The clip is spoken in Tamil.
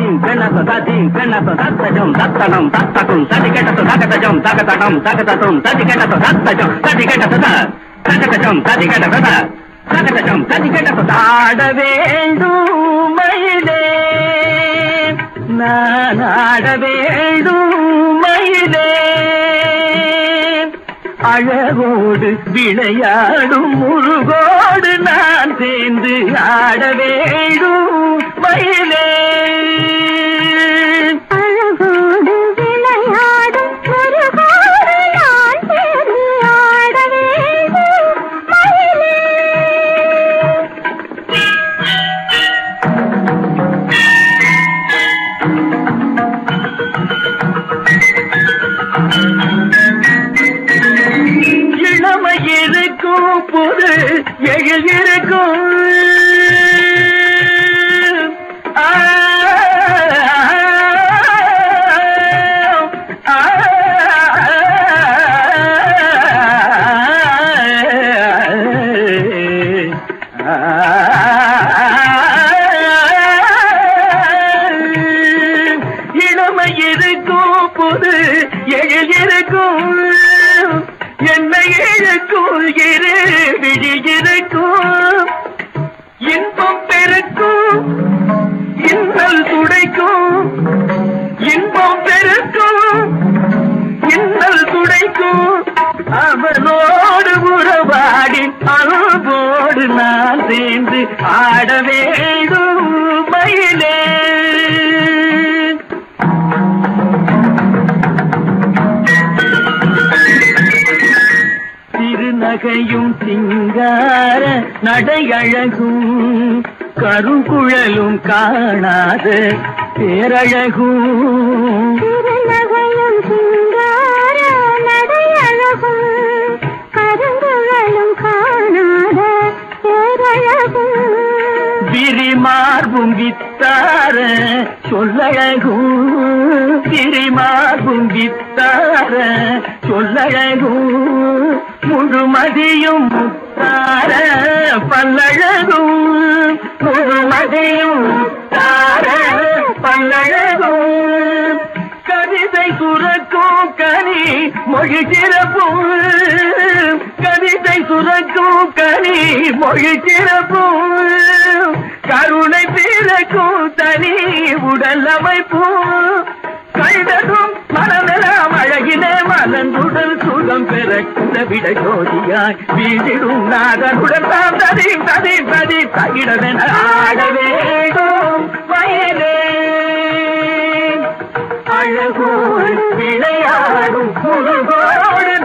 தீம் பெண்ண தீம் பெண்ண தத்தஜம் தத்தனம் தத்தகும் தடி கெட்டது தகதஜம் தகதடம் தகததும் தடி கெட்டது தத்தஜம் தடி கெட்டது தகதஜம் தடி கெட்டது தகதஜம் தடி கெட்டது ஆட வேண்டும் மயிலே நான் ஆட வேண்டும் மயிலே அழகோடு விளையாடும் முருகோடு நான் சேர்ந்து ஆட வேண்டும் மயிலே அழகோடு விளையாடும் முருகோடு நான் சேர்ந்து ஆட வேண்டும் மயிலே இளமை இருக்கும் புது எழில் இருக்கும் ஆ, ஆ, இளமை இருக்கும் புது எழில் இருக்கும் என்னை இழுக்கும் இரு விழி இருக்கும் இன்பம் பெருக்கும் இன்னல் துடைக்கும் இன்பம் பெருக்கும் இன்னல் துடைக்கும் அவனோடு உறவாடி அன்போடு நான் சேர்ந்து ஆட வேண்டும் மயிலே திருநகையும் சிங்கார நடையழகும் கருங்குழலும் காணாத பேரழகும் திருநகையும் சிங்கார நடையழகும் கருங்குழலும் காணாத பேரழகும் விரிமார்பும் வித்தார சொல்லழகும் விரிமார்பும் வித்தார சொல்லழகும் முழுமதியும் முத்தார பல்லழகும் முழுமதியும் முத்தார பல்லழகும் கவிதை சுரக்கும் கனி மொழி சிறப்பும் கவிதை சுரக்கும் கனி மொழி சிறப்பும் கருணை பிறக்கும் தனி உடல் அமைப்பும் கண்டதும் மனமெல்லாம் அழகிலே மலர்ந்துடல் சுகம் பெற குலவிட ஜோதியாய் வீடிடும் நாகனுடன் தாம் ததி ததி ததி தகிடவென ஆட வேண்டும் வயலே அழகோடு விளையாடும் முருகோடு